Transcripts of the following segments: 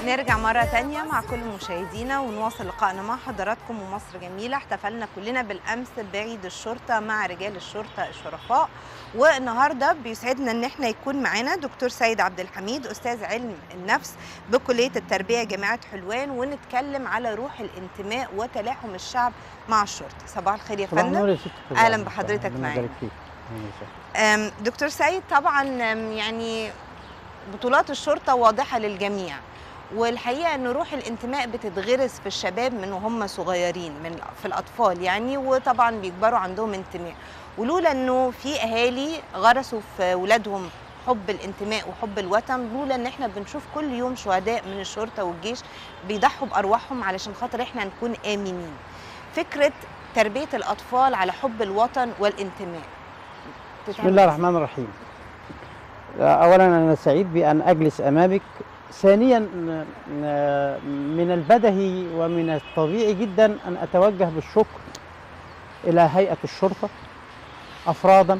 نرجع مرة تانية مع كل مشاهدينا ونواصل لقائنا مع حضراتكم ومصر جميلة احتفلنا كلنا بالأمس بعيد الشرطة مع رجال الشرطة الشرفاء والنهاردة بيسعدنا ان احنا يكون معانا دكتور سيد عبد الحميد أستاذ علم النفس بكلية التربية جامعة حلوان ونتكلم على روح الانتماء وتلاحم الشعب مع الشرطة صباح الخير يا صباح فندم النور يا ست فضل. أهلا بحضرتك ربنا معانا. يبارك فيك. أهلا وسهلا. أم، دكتور سيد طبعا أم، يعني بطولات الشرطة واضحة للجميع والحقيقة أن روح الانتماء بتتغرس في الشباب من وهم صغيرين من في الأطفال يعني وطبعا بيكبروا عندهم انتماء ولولا أنه في أهالي غرسوا في ولادهم حب الانتماء وحب الوطن لولا ان احنا بنشوف كل يوم شهداء من الشرطه والجيش بيضحوا بارواحهم علشان خاطر احنا نكون امنين فكره تربيه الاطفال على حب الوطن والانتماء بسم الله الرحمن الرحيم اولا انا سعيد بان اجلس امامك ثانيا ن- من البدهي ومن الطبيعي جدا ان اتوجه بالشكر الى هيئه الشرطه افرادا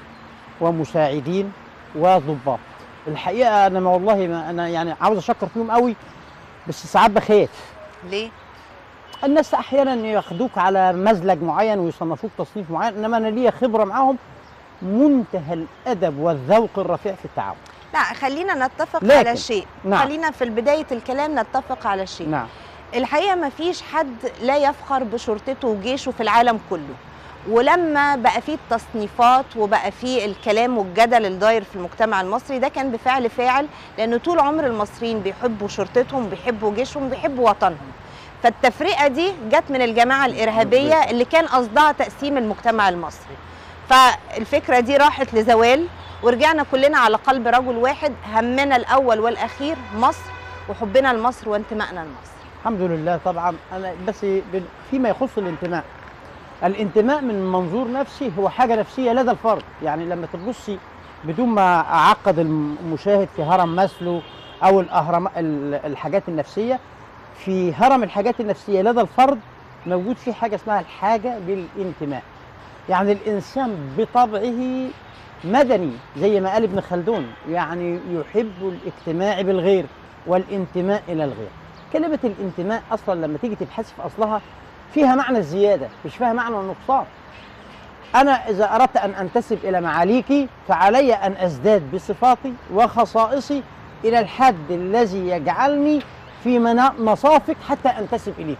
ومساعدين وضباط الحقيقه انا ما والله ما انا يعني عاوز اشكر فيهم قوي بس ساعات بخاف ليه الناس احيانا ياخدوك على مزلج معين ويصنفوك تصنيف معين انما انا ليا خبره معاهم منتهى الادب والذوق الرفيع في التعامل لا خلينا نتفق لكن- على شيء نعم. خلينا في بدايه الكلام نتفق على شيء نعم الحقيقه ما فيش حد لا يفخر بشرطته وجيشه في العالم كله ولما بقى فيه التصنيفات وبقى فيه الكلام والجدل الداير في المجتمع المصري ده كان بفعل فاعل لان طول عمر المصريين بيحبوا شرطتهم بيحبوا جيشهم بيحبوا وطنهم فالتفرقه دي جت من الجماعه الارهابيه اللي كان قصدها تقسيم المجتمع المصري فالفكره دي راحت لزوال ورجعنا كلنا على قلب رجل واحد همنا الاول والاخير مصر وحبنا لمصر وانتمائنا لمصر الحمد لله طبعا انا بس بال- فيما يخص الانتماء الانتماء من منظور نفسي هو حاجه نفسيه لدى الفرد يعني لما تبصي بدون ما اعقد المشاهد في هرم ماسلو او الاهرام ال- الحاجات النفسيه في هرم الحاجات النفسيه لدى الفرد موجود فيه حاجه اسمها الحاجه للانتماء يعني الانسان بطبعه مدني زي ما قال ابن خلدون يعني يحب الاجتماع بالغير والانتماء الى الغير كلمة الانتماء أصلا لما تيجي تبحث في أصلها فيها معنى الزيادة مش فيها معنى النقصان أنا إذا أردت أن أنتسب إلى معاليك فعلي أن أزداد بصفاتي وخصائصي إلى الحد الذي يجعلني في منا- مصافك حتى أنتسب إليك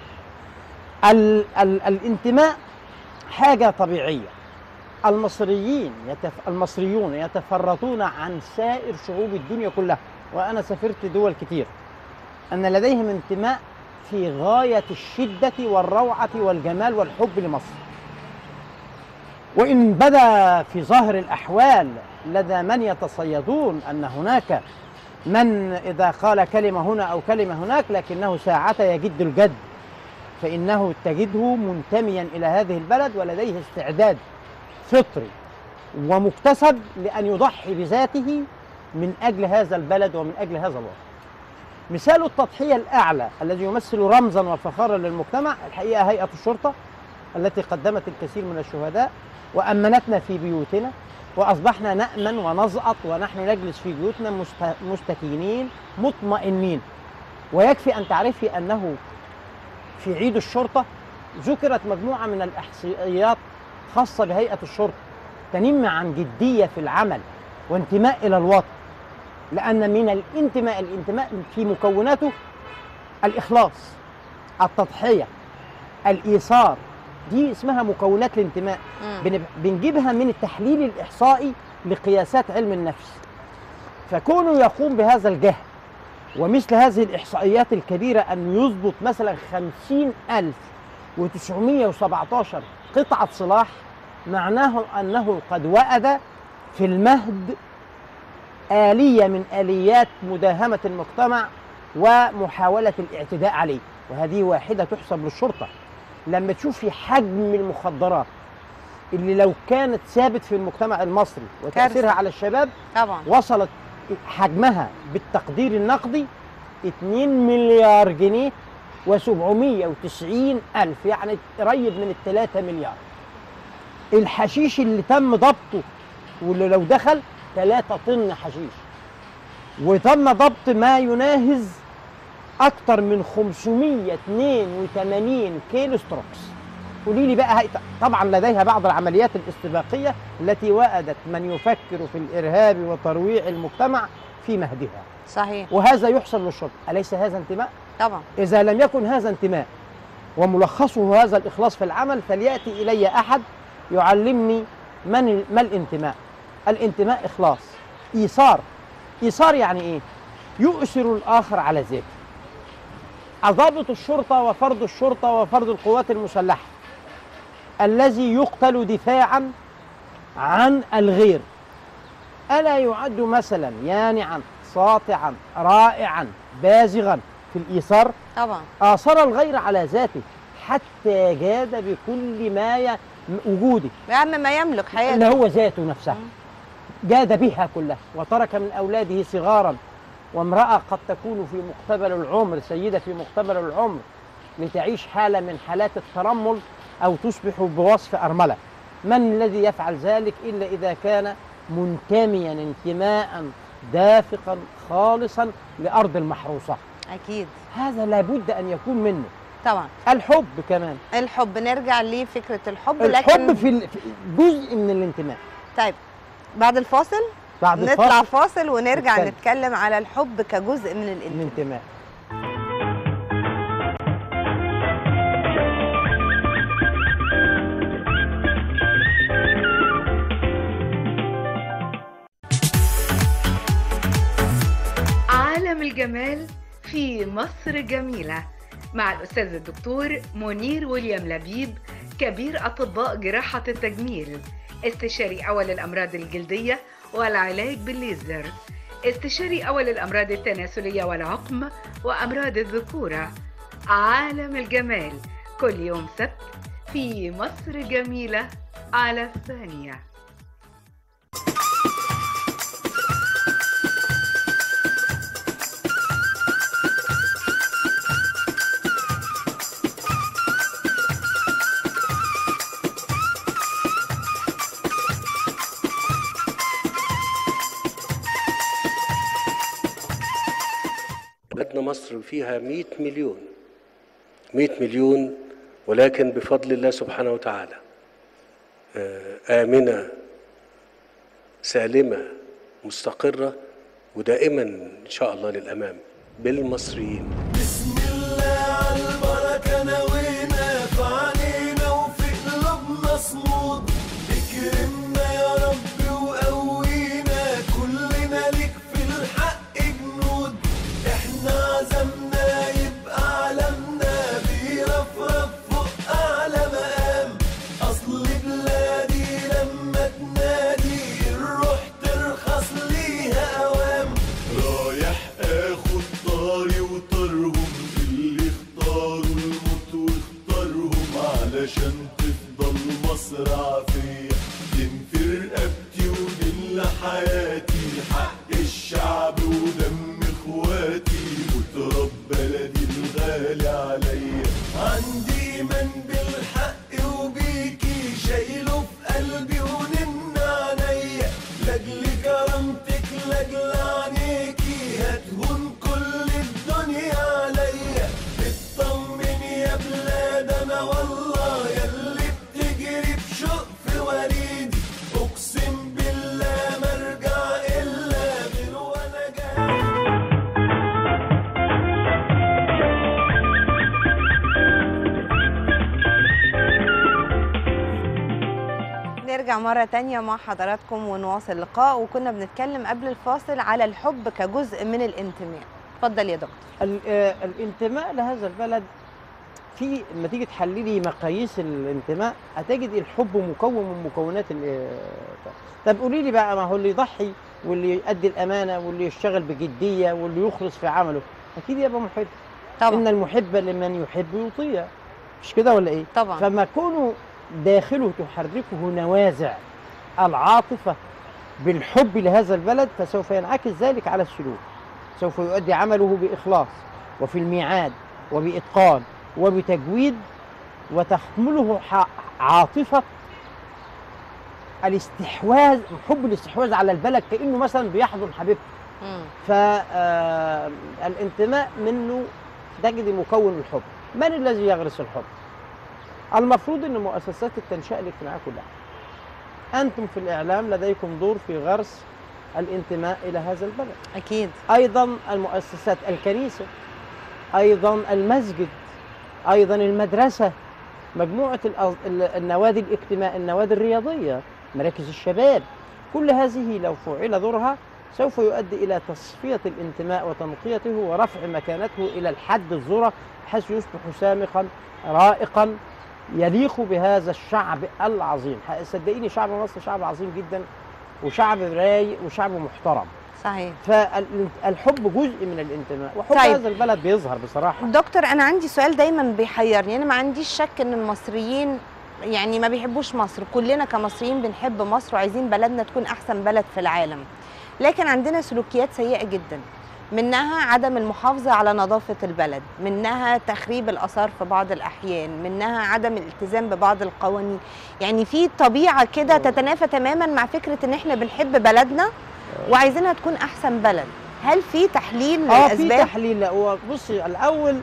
ال ال الانتماء حاجة طبيعية المصريين يتف... المصريون يتفرطون عن سائر شعوب الدنيا كلها وأنا سافرت دول كتير أن لديهم انتماء في غاية الشدة والروعة والجمال والحب لمصر وإن بدا في ظاهر الأحوال لدى من يتصيدون أن هناك من إذا قال كلمة هنا أو كلمة هناك لكنه ساعة يجد الجد فإنه تجده منتميا إلى هذه البلد ولديه استعداد فطري ومكتسب لأن يضحي بذاته من أجل هذا البلد ومن أجل هذا الوطن مثال التضحية الأعلى الذي يمثل رمزا وفخارا للمجتمع الحقيقة هيئة الشرطة التي قدمت الكثير من الشهداء وأمنتنا في بيوتنا وأصبحنا نأمن ونزأط ونحن نجلس في بيوتنا مست- مستكينين مطمئنين ويكفي أن تعرفي أنه في عيد الشرطة ذكرت مجموعة من الإحصائيات خاصة بهيئة الشرطة تنم عن جدية في العمل وانتماء إلى الوطن لأن من الانتماء الانتماء في مكوناته الإخلاص التضحية الإيثار دي اسمها مكونات الانتماء مم. بن- بنجيبها من التحليل الإحصائي لقياسات علم النفس فكونه يقوم بهذا الجهد ومثل هذه الإحصائيات الكبيرة أن يضبط مثلا خمسين ألف وتسعمية وسبعتاشر قطعة سلاح معناه أنه قد وأد في المهد آلية من آليات مداهمة المجتمع ومحاولة الاعتداء عليه وهذه واحدة تحسب للشرطة لما تشوفي حجم المخدرات اللي لو كانت ثابت في المجتمع المصري وتأثيرها كارثة. على الشباب طبعا وصلت حجمها بالتقدير النقدي 2 مليار جنيه و790 ألف يعني قريب من الثلاثة مليار الحشيش اللي تم ضبطه واللي لو دخل 3 طن حشيش وتم ضبط ما يناهز اكتر من 582 كيلو ستروكس قولي لي بقى هي طبعا لديها بعض العمليات الاستباقيه التي وأدت من يفكر في الارهاب وترويع المجتمع في مهدها صحيح وهذا يحسن للشرطه اليس هذا انتماء طبعا إذا لم يكن هذا انتماء وملخصه هذا الإخلاص في العمل فليأتي إلي أحد يعلمني من ما الانتماء الانتماء إخلاص إيثار إيثار يعني إيه؟ يؤثر الآخر على ذاته ضابط الشرطة وفرد الشرطة وفرد القوات المسلحة الذي يقتل دفاعا عن الغير ألا يعد مثلا يانعا ساطعا رائعا بازغا في الإيثار طبعا آثر الغير على ذاته حتى جاد بكل ما ي... وجوده بأهم ما يملك اللي حياته هو ذاته نفسها مم. جاد بها كلها وترك من أولاده صغارا وامرأة قد تكون في مقتبل العمر سيدة في مقتبل العمر لتعيش حالة من حالات الترمل أو تصبح بوصف أرملة من الذي يفعل ذلك إلا إذا كان منتميا انتماء دافقا خالصا لأرض المحروسة أكيد هذا لابد أن يكون منه طبعا الحب كمان الحب نرجع لفكرة الحب الحب لكن في ال- في جزء من الانتماء طيب بعد الفاصل بعد نطلع الفاصل فاصل ونرجع نتكلم. نتكلم على الحب كجزء من الانتماء الانتماء عالم الجمال في مصر جميلة مع الأستاذ الدكتور منير ويليام لبيب كبير أطباء جراحة التجميل استشاري أول الأمراض الجلدية والعلاج بالليزر استشاري أول الأمراض التناسلية والعقم وأمراض الذكورة عالم الجمال كل يوم سبت في مصر جميلة على الثانية بلدنا مصر فيها 100 مليون 100 مليون ولكن بفضل الله سبحانه وتعالى آه، آمنة سالمة مستقرة ودائما إن شاء الله للأمام بالمصريين بسم الله عالبركة نوينا في عينينا وفي قلوبنا صمود اكرمنا يا رب وقوينا كلنا ليك في الحق جنود احنا عزمنا يبقى علمنا بيرفرف فوق اعلى مقام اصل بلادي لما تنادي الروح ترخص ليها اوام رايح اخد طاري وطارهم اللي اختاروا الموت واختارهم علشان تفضل مصر عافية دين في رقبتي ودين لحياتي حق الشعب ودم اخواتي وتراب بلدي الغالي عليا عندي ايمان بالحق وبيكي شايله في قلبي ونن عينيا لاجل كرامتك لاجل عينيكي هتهون كل الدنيا عليا اطمن يا بلاد انا والله ياللي بتجري بشوق في وريدي اقسم بالله ما ارجع الا غير وانا جاي نرجع مرة تانية مع حضراتكم ونواصل اللقاء وكنا بنتكلم قبل الفاصل على الحب كجزء من الانتماء اتفضل يا دكتور ال- آه، الانتماء لهذا البلد في لما تيجي تحللي مقاييس الانتماء هتجد الحب مكون من مكونات ال- طب قولي لي بقى ما هو اللي يضحي واللي يؤدي الامانه واللي يشتغل بجديه واللي يخلص في عمله اكيد يبقى محب ان طبعا المحب لمن يحب يطيع مش كده ولا ايه طبعا فما كونه داخله تحركه نوازع العاطفة بالحب لهذا البلد فسوف ينعكس ذلك على السلوك سوف يؤدي عمله بإخلاص وفي الميعاد وبإتقان وبتجويد وتحمله ح- عاطفة الاستحواذ حب الاستحواذ على البلد كأنه مثلا بيحضن حبيبته مم. فالانتماء منه تجد مكون الحب من الذي يغرس الحب المفروض ان مؤسسات التنشئه الاجتماعيه كلها انتم في الاعلام لديكم دور في غرس الانتماء الى هذا البلد اكيد ايضا المؤسسات الكنيسه ايضا المسجد ايضا المدرسه مجموعه الأ- ال- النوادي الاجتماع النوادي الرياضيه مراكز الشباب كل هذه لو فعل دورها سوف يؤدي الى تصفيه الانتماء وتنقيته ورفع مكانته الى الحد الذرة حيث يصبح سامقا رائقا يليق بهذا الشعب العظيم ح- صدقيني شعب مصر شعب عظيم جدا وشعب رايق وشعب محترم صحيح فالحب جزء من الانتماء وحب طيب. هذا البلد بيظهر بصراحه دكتور انا عندي سؤال دايما بيحيرني انا ما عنديش شك ان المصريين يعني ما بيحبوش مصر كلنا كمصريين بنحب مصر وعايزين بلدنا تكون احسن بلد في العالم لكن عندنا سلوكيات سيئه جدا منها عدم المحافظه على نظافه البلد منها تخريب الاثار في بعض الاحيان منها عدم الالتزام ببعض القوانين يعني في طبيعه كده تتنافى تماما مع فكره ان احنا بنحب بلدنا وعايزينها تكون احسن بلد هل في تحليل اه في للاسباب تحليل لا هو بصي الاول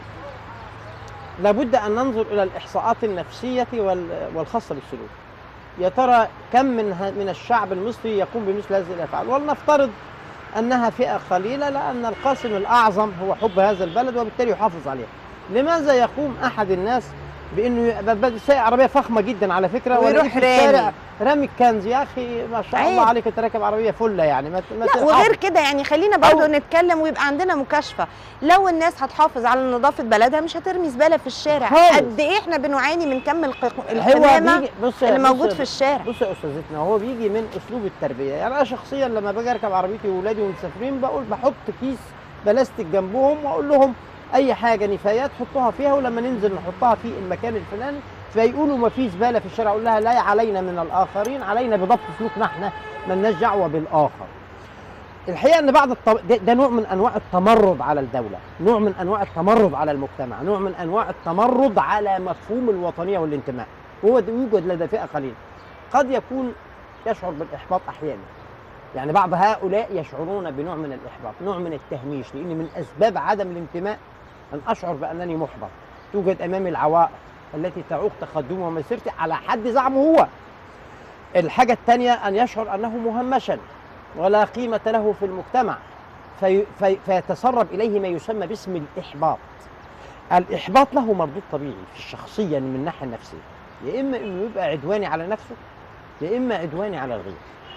لابد ان ننظر الى الاحصاءات النفسيه وال- والخاصه بالسلوك يا ترى كم من ه- من الشعب المصري يقوم بمثل هذه الافعال ولنفترض انها فئه قليله لان القاسم الاعظم هو حب هذا البلد وبالتالي يحافظ عليها لماذا يقوم احد الناس بانه يبقى بد- سايق عربيه فخمه جدا على فكره ويروح وألاقيه في الشارع رامي. رامي الكنز يا اخي ما شاء عيب. الله عليك انت راكب عربيه فله يعني ما ت- ما لا تحافظ. وغير كده يعني خلينا برضو أو- نتكلم ويبقى عندنا مكاشفه لو الناس هتحافظ على نظافه بلدها مش هترمي زباله في الشارع خالص. قد ايه احنا بنعاني من كم الق- هو القمامه بيجي بص اللي بص- موجود في الشارع بص يا استاذتنا هو بيجي من اسلوب التربيه يعني انا شخصيا لما باجي اركب عربيتي واولادي ومسافرين بقول بحط كيس بلاستيك جنبهم واقول لهم اي حاجه نفايات حطوها فيها ولما ننزل نحطها في المكان الفلاني فيقولوا ما في زباله في الشارع اقول لها لا علينا من الاخرين علينا بضبط سلوكنا احنا مالناش دعوه بالاخر الحقيقه ان بعض الط... ده, ده نوع من انواع التمرد على الدوله نوع من انواع التمرد على المجتمع نوع من انواع التمرد على مفهوم الوطنيه والانتماء وهو ده يوجد لدى فئه قليله قد يكون يشعر بالاحباط احيانا يعني بعض هؤلاء يشعرون بنوع من الاحباط نوع من التهميش لان من اسباب عدم الانتماء ان اشعر بانني محبط توجد امامي العوائق التي تعوق تقدمي ومسيرتي على حد زعمه هو الحاجه الثانيه ان يشعر انه مهمشا ولا قيمه له في المجتمع في في فيتسرب اليه ما يسمى باسم الاحباط الاحباط له مردود طبيعي في الشخصيه من الناحيه النفسيه يا اما انه يبقى عدواني على نفسه يا اما عدواني على الغير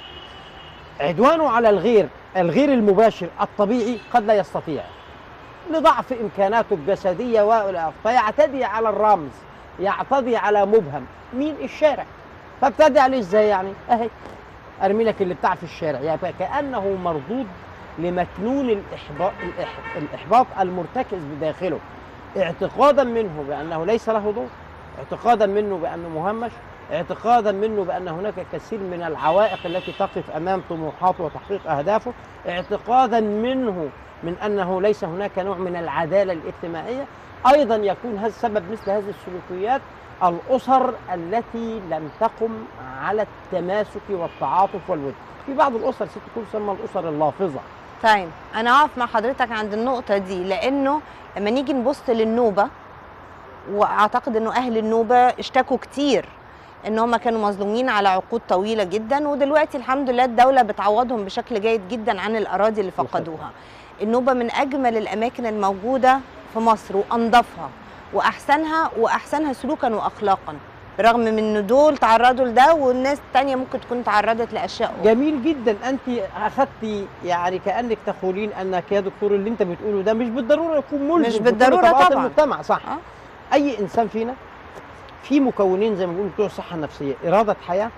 عدوانه على الغير الغير المباشر الطبيعي قد لا يستطيع لضعف امكاناته الجسديه و فيعتدي على الرمز يعتدي على مبهم مين الشارع فابتدي عليه ازاي يعني اهي ارمي لك اللي بتاع في الشارع يعني كانه مردود لمكنون الاحباط الإح- الاحباط المرتكز بداخله اعتقادا منه بانه ليس له دور اعتقادا منه بانه مهمش اعتقادا منه بان هناك كثير من العوائق التي تقف امام طموحاته وتحقيق اهدافه اعتقادا منه من انه ليس هناك نوع من العداله الاجتماعيه ايضا يكون هذا سبب مثل هذه السلوكيات الاسر التي لم تقم على التماسك والتعاطف والود في بعض الاسر ست تكون تسمى الاسر اللافظه طيب انا اقف مع حضرتك عند النقطه دي لانه لما نيجي نبص للنوبه واعتقد انه اهل النوبه اشتكوا كتير ان هم كانوا مظلومين على عقود طويله جدا ودلوقتي الحمد لله الدوله بتعوضهم بشكل جيد جدا عن الاراضي اللي فقدوها النوبه من اجمل الاماكن الموجوده في مصر وانظفها واحسنها واحسنها سلوكا واخلاقا برغم من ان دول تعرضوا لده والناس التانية ممكن تكون تعرضت لاشياء أخرى. جميل جدا انت اخذتي يعني كانك تقولين انك يا دكتور اللي انت بتقوله ده مش بالضروره يكون ملزم مش في كل بالضرورة طبقات طبعاً. المجتمع صح آه. اي انسان فينا في مكونين زي ما بيقولوا بتوع الصحه النفسيه اراده حياه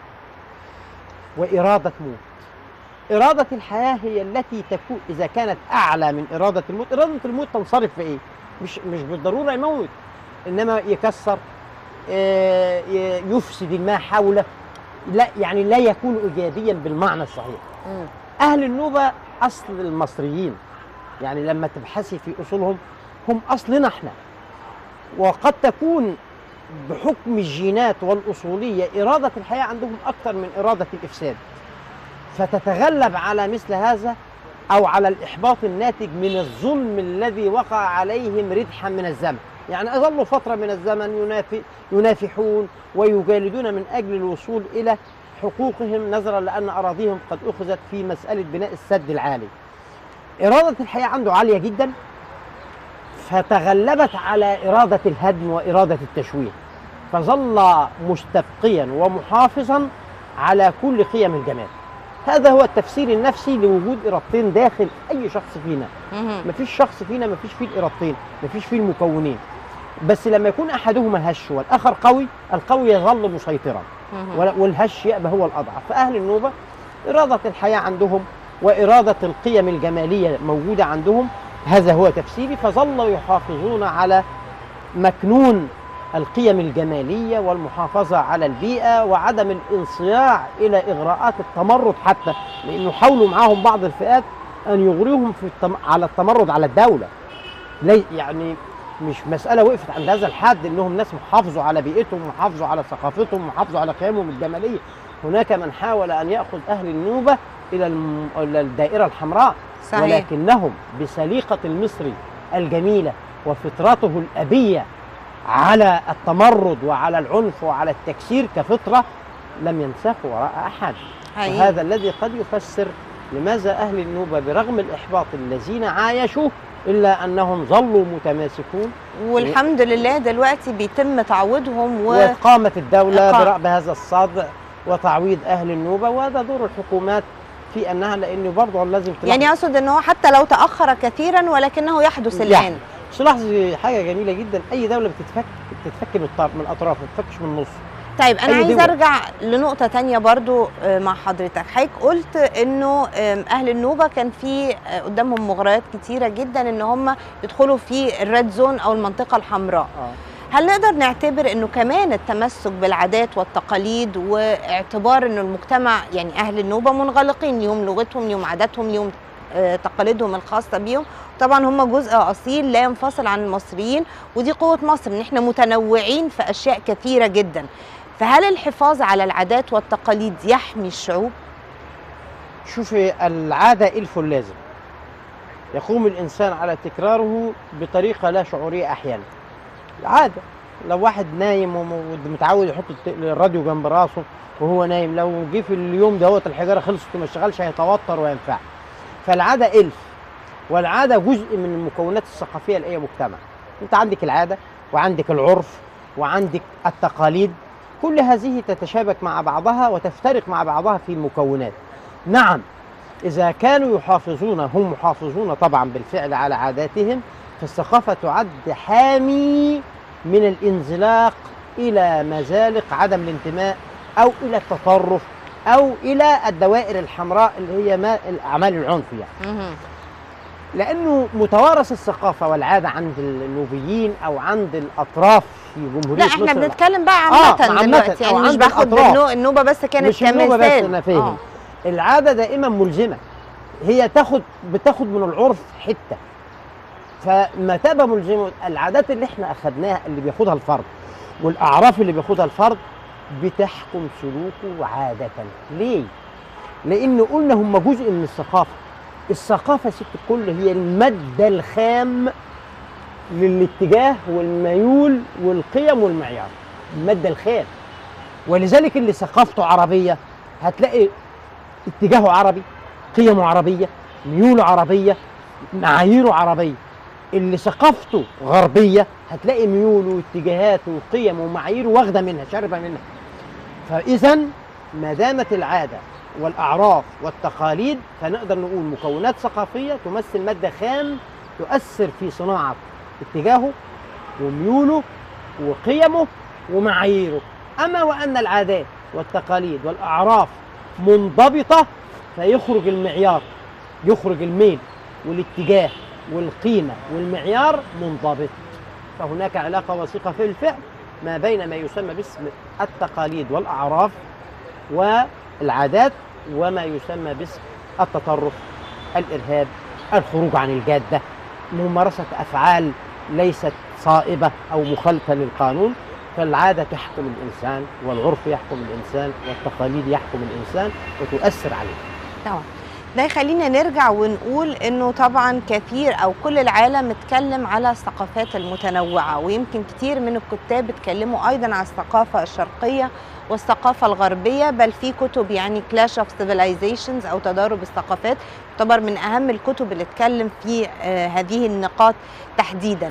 واراده موت اراده الحياه هي التي تكون اذا كانت اعلى من اراده الموت اراده الموت تنصرف في ايه مش مش بالضروره يموت انما يكسر آه، ي- يفسد ما حوله لا يعني لا يكون ايجابيا بالمعنى الصحيح مم. اهل النوبه اصل المصريين يعني لما تبحثي في اصولهم هم اصلنا احنا وقد تكون بحكم الجينات والاصوليه اراده الحياه عندهم اكثر من اراده الافساد فتتغلب على مثل هذا او على الاحباط الناتج من الظلم الذي وقع عليهم ردحا من الزمن يعني ظلوا فتره من الزمن ينافي ينافحون ويجالدون من اجل الوصول الى حقوقهم نظرا لان اراضيهم قد اخذت في مساله بناء السد العالي اراده الحياه عنده عاليه جدا فتغلبت على اراده الهدم واراده التشويه فظل مستبقيا ومحافظا على كل قيم الجمال هذا هو التفسير النفسي لوجود ارادتين داخل اي شخص فينا مهم. مفيش شخص فينا مفيش فيه الارادتين مفيش فيه المكونين بس لما يكون احدهما هش والاخر قوي القوي يظل مسيطرا مهم. ولا- والهش يأبى هو الاضعف فاهل النوبه اراده الحياه عندهم واراده القيم الجماليه موجوده عندهم هذا هو تفسيري فظلوا يحافظون على مكنون القيم الجماليه والمحافظه على البيئه وعدم الانصياع الى اغراءات التمرد حتى لانه حاولوا معاهم بعض الفئات ان يغريهم في التم... على التمرد على الدوله لي يعني مش مساله وقفت عند هذا الحد انهم ناس محافظوا على بيئتهم محافظوا على ثقافتهم محافظوا على قيمهم الجماليه هناك من حاول ان ياخذ اهل النوبه الى الم... الى الدائره الحمراء صحيح ولكنهم بسليقه المصري الجميله وفطرته الابيه على التمرد وعلى العنف وعلى التكسير كفطره لم ينساقوا وراء احد حقيقي. وهذا الذي قد يفسر لماذا أهل النوبة برغم الإحباط الذين عايشوه إلا أنهم ظلوا متماسكون والحمد لله دلوقتي بيتم تعويضهم و... وقامت الدولة إقام. برأ بهذا الصدع وتعويض أهل النوبة وهذا دور الحكومات في أنها لأنه برضه لازم تلاحظ يعني اقصد ان هو حتى لو تاخر كثيرا ولكنه يحدث الان يحدث. بس لاحظي حاجة جميلة جدا أي دولة بتتفك بتتفك من الطرف من الأطراف ما بتتفكش من النص طيب انا أي عايز دول. ارجع لنقطه تانية برضو آه، مع حضرتك حضرتك قلت انه آم، اهل النوبه كان في آه، قدامهم مغريات كتيره جدا ان هم يدخلوا في الريد زون او المنطقه الحمراء آه. هل نقدر نعتبر انه كمان التمسك بالعادات والتقاليد واعتبار انه المجتمع يعني اهل النوبه منغلقين ليهم لغتهم ليهم عاداتهم ليهم آه، تقاليدهم الخاصه بيهم طبعا هم جزء اصيل لا ينفصل عن المصريين ودي قوه مصر ان احنا متنوعين في اشياء كثيره جدا فهل الحفاظ على العادات والتقاليد يحمي الشعوب شوفي العادة إلف لازم يقوم الإنسان على تكراره بطريقة لا شعورية أحيانا العادة لو واحد نايم ومتعود يحط الت- الراديو جنب راسه وهو نايم لو جه في اليوم دوت الحجارة خلصت وما اشتغلش هيتوتر وينفع فالعادة إلف والعادة جزء من المكونات الثقافية لأي مجتمع أنت عندك العادة وعندك العرف وعندك التقاليد كل هذه تتشابك مع بعضها وتفترق مع بعضها في المكونات نعم إذا كانوا يحافظون هم محافظون طبعا بالفعل على عاداتهم فالثقافة تعد حامي من الانزلاق إلى مزالق عدم الانتماء أو إلى التطرف أو إلى الدوائر الحمراء اللي هي ما أعمال العنف يعني لأنه متوارث الثقافة والعادة عند النوبيين أو عند الأطراف في جمهورية لا احنا مصر بنتكلم بقى آه، عامة عامة، دلوقتي يعني أو مش عند باخد الأطراف. النو- النوبة بس كانت مش النوبة بس كمثال أنا فاهم آه. العادة دائما ملزمة هي تاخد بتاخد من العرف حتة فما تبقى ملزمة العادات اللي احنا أخدناها اللي بياخدها الفرد والأعراف اللي بياخدها الفرد بتحكم سلوكه عادة ليه؟ لأن قلنا هم جزء من الثقافة الثقافة ست الكل هي المادة الخام للاتجاه والميول والقيم والمعيار المادة الخام ولذلك اللي ثقافته عربية هتلاقي اتجاهه عربي قيمه عربية ميوله عربية معاييره عربية اللي ثقافته غربية هتلاقي ميوله واتجاهاته وقيمه ومعاييره واخدة منها شاربة منها فإذا ما دامت العادة والأعراف والتقاليد فنقدر نقول مكونات ثقافية تمثل مادة خام تؤثر في صناعة اتجاهه وميوله وقيمه ومعاييره أما وأن العادات والتقاليد والأعراف منضبطة فيخرج المعيار يخرج الميل والاتجاه والقيمة والمعيار منضبط فهناك علاقة وثيقة في الفعل ما بين ما يسمى باسم التقاليد والأعراف والعادات وما يسمى باسم التطرف الإرهاب الخروج عن الجادة ممارسة أفعال ليست صائبة أو مخالفة للقانون فالعادة تحكم الإنسان والعرف يحكم الإنسان والتقاليد يحكم الإنسان وتؤثر عليه تمام ده يخلينا نرجع ونقول انه طبعا كثير او كل العالم اتكلم على الثقافات المتنوعه ويمكن كتير من الكتاب اتكلموا ايضا على الثقافه الشرقيه والثقافه الغربيه بل في كتب يعني كلاش اوف سيفيلايزيشنز او تضارب الثقافات تعتبر من اهم الكتب اللي اتكلم في آه هذه النقاط تحديدا.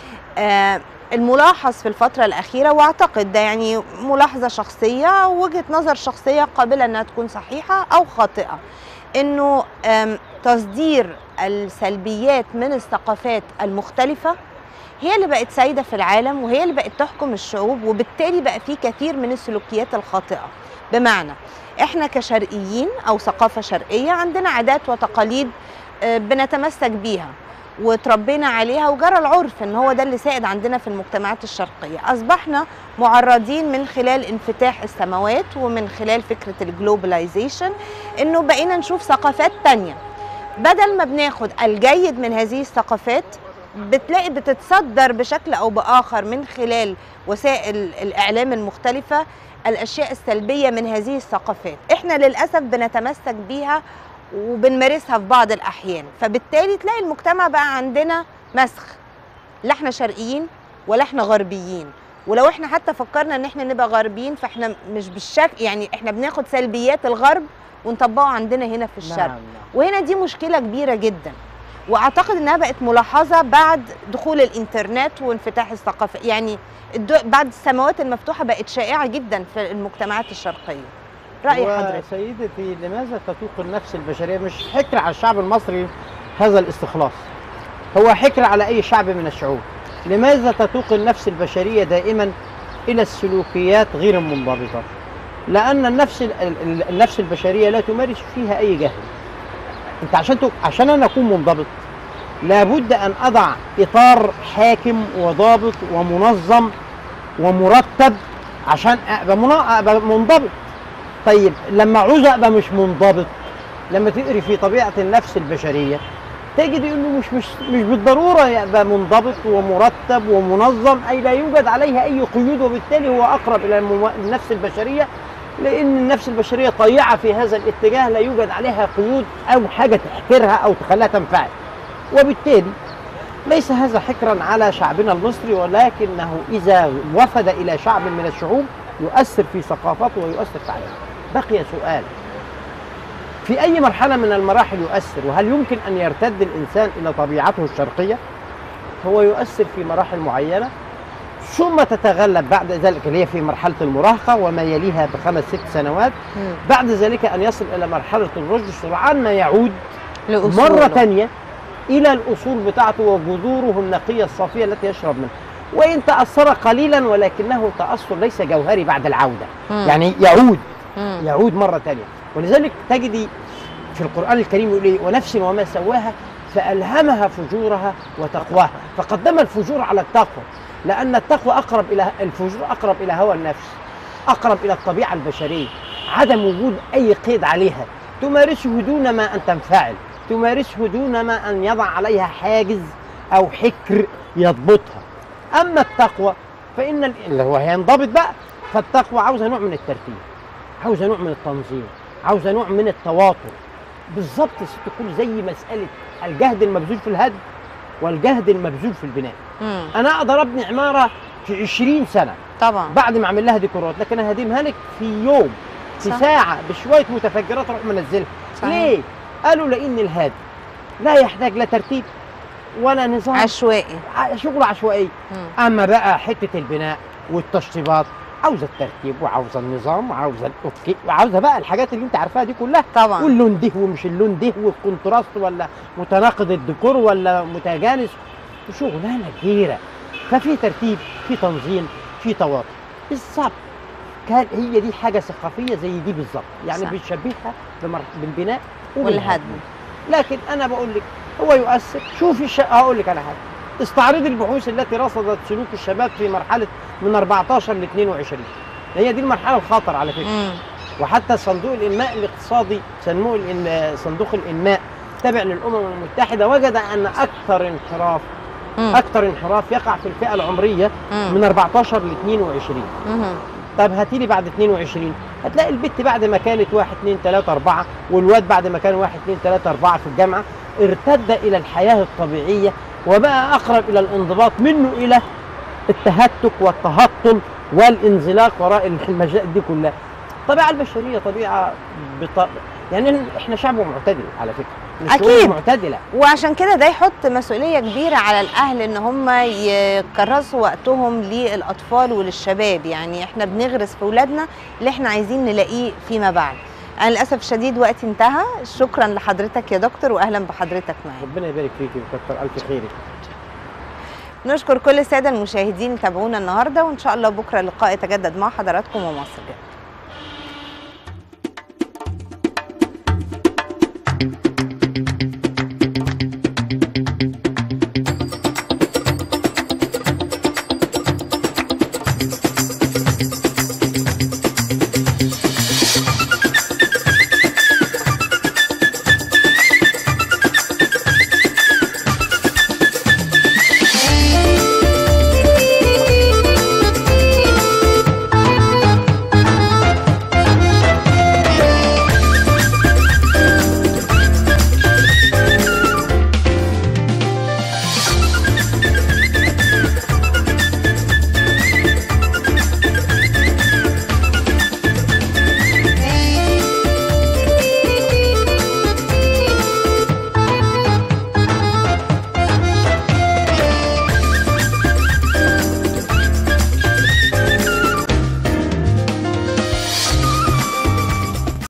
آه الملاحظ في الفترة الأخيرة وأعتقد ده يعني ملاحظة شخصية وجهة نظر شخصية قابلة أنها تكون صحيحة أو خاطئة انه آم، تصدير السلبيات من الثقافات المختلفه هي اللي بقت سائده في العالم وهي اللي بقت تحكم الشعوب وبالتالي بقى في كثير من السلوكيات الخاطئه بمعنى احنا كشرقيين او ثقافه شرقيه عندنا عادات وتقاليد آه، بنتمسك بيها وتربينا عليها وجرى العرف ان هو ده اللي سائد عندنا في المجتمعات الشرقيه اصبحنا معرضين من خلال انفتاح السماوات ومن خلال فكره الجلوبلايزيشن انه بقينا نشوف ثقافات تانية بدل ما بناخد الجيد من هذه الثقافات بتلاقي بتتصدر بشكل او باخر من خلال وسائل الاعلام المختلفه الاشياء السلبيه من هذه الثقافات احنا للاسف بنتمسك بيها وبنمارسها في بعض الاحيان فبالتالي تلاقي المجتمع بقى عندنا مسخ لا احنا شرقيين ولا احنا غربيين ولو احنا حتى فكرنا ان احنا نبقى غربيين فاحنا مش بالشكل يعني احنا بناخد سلبيات الغرب ونطبقه عندنا هنا في الشرق نعم نعم. وهنا دي مشكله كبيره جدا واعتقد انها بقت ملاحظه بعد دخول الانترنت وانفتاح الثقافه يعني الدو... بعد السماوات المفتوحه بقت شائعه جدا في المجتمعات الشرقيه راي حضرتك سيدتي لماذا تتوق النفس البشريه مش حكر على الشعب المصري هذا الاستخلاص هو حكر على اي شعب من الشعوب لماذا تتوق النفس البشريه دائما الى السلوكيات غير المنضبطه لان النفس ال- ال- النفس البشريه لا تمارس فيها اي جهل انت عشان تك... عشان انا اكون منضبط لابد ان اضع اطار حاكم وضابط ومنظم ومرتب عشان ابقى منا- أبقى منضبط طيب لما عاوز ابقى مش منضبط لما تقري في طبيعه النفس البشريه تجد انه مش مش مش بالضروره يبقى منضبط ومرتب ومنظم اي لا يوجد عليها اي قيود وبالتالي هو اقرب الى المو- النفس البشريه لان النفس البشريه طيعه في هذا الاتجاه لا يوجد عليها قيود او حاجه تحكرها او تخليها تنفعل وبالتالي ليس هذا حكرا على شعبنا المصري ولكنه اذا وفد الى شعب من الشعوب يؤثر في ثقافته ويؤثر في عاداته بقي سؤال في أي مرحلة من المراحل يؤثر وهل يمكن أن يرتد الإنسان إلى طبيعته الشرقية هو يؤثر في مراحل معينة ثم تتغلب بعد ذلك اللي هي في مرحلة المراهقة وما يليها بخمس ست سنوات مم. بعد ذلك أن يصل إلى مرحلة الرشد سرعان ما يعود لأصوله. مرة تانية إلى الأصول بتاعته وجذوره النقية الصافية التي يشرب منها وإن تأثر قليلا ولكنه تأثر ليس جوهري بعد العودة مم. يعني يعود مم. يعود مرة تانية ولذلك تجدي في القرآن الكريم يقول إيه ونفس وما سواها فألهمها فجورها وتقواها فقدم الفجور على التقوى لأن التقوى أقرب إلى الفجور أقرب إلى هوى النفس أقرب إلى الطبيعة البشرية عدم وجود أي قيد عليها تمارسه دون ما أن تنفعل تمارسه دون ما أن يضع عليها حاجز أو حكر يضبطها أما التقوى فإن ال- اللي هو هينضبط بقى فالتقوى عاوزة نوع من الترتيب عاوزة نوع من التنظيم عاوزة نوع من التواتر بالظبط يا ست كل زي مسألة الجهد المبذول في الهدم والجهد المبذول في البناء مم. أنا أقدر أبني عمارة في 20 سنة طبعا بعد ما أعمل لها ديكورات لكن أنا هدمها لك في يوم في صح. ساعة بشوية متفجرات أروح منزلها صحيح. ليه؟ قالوا لأن الهادم لا يحتاج لا ترتيب ولا نظام عشوائي ع- شغل عشوائي مم. اما بقى حته البناء والتشطيبات عاوزه الترتيب وعاوزه النظام وعاوزه الاوكي وعاوزه بقى الحاجات اللي انت عارفاها دي كلها طبعا واللون ده ومش اللون ده والكونتراست ولا متناقض الديكور ولا متجانس شغلانه كبيره ففي ترتيب في تنظيم في تواتر بالظبط كان هي دي حاجه ثقافيه زي دي بالظبط يعني صح. بتشبهها بمر- بالبناء والهدم لكن انا بقول لك هو يؤثر شوفي الش... هقول لك على حاجه استعرضي البحوث التي رصدت سلوك الشباب في مرحله من 14 ل 22 هي دي المرحله الخطر على فكره مم. وحتى صندوق الانماء الاقتصادي صندوق الإن... صندوق الانماء تابع للامم المتحده وجد ان اكثر انحراف مم. اكثر انحراف يقع في الفئه العمريه مم. من 14 ل 22 مم. طب هاتي لي بعد 22 هتلاقي البت بعد ما كانت واحد اتنين تلاته اربعه والواد بعد ما كان واحد اتنين تلاته اربعه في الجامعه ارتد الى الحياه الطبيعيه وبقى اقرب الى الانضباط منه الى التهتك والتهطل والانزلاق وراء المجال دي كلها الطبيعه البشريه طبيعه بط... يعني احنا شعب معتدل على فكره الشعوب أكيد. معتدله وعشان كده ده يحط مسؤوليه كبيره على الاهل ان هم يكرسوا وقتهم للاطفال وللشباب يعني احنا بنغرس في اولادنا اللي احنا عايزين نلاقيه فيما بعد انا للاسف الشديد وقتي انتهى شكرا لحضرتك يا دكتور واهلا بحضرتك معايا ربنا يبارك فيكي ويكتر الف خيرك نشكر كل الساده المشاهدين اللي تابعونا النهارده وان شاء الله بكره اللقاء يتجدد مع حضراتكم ومصر جد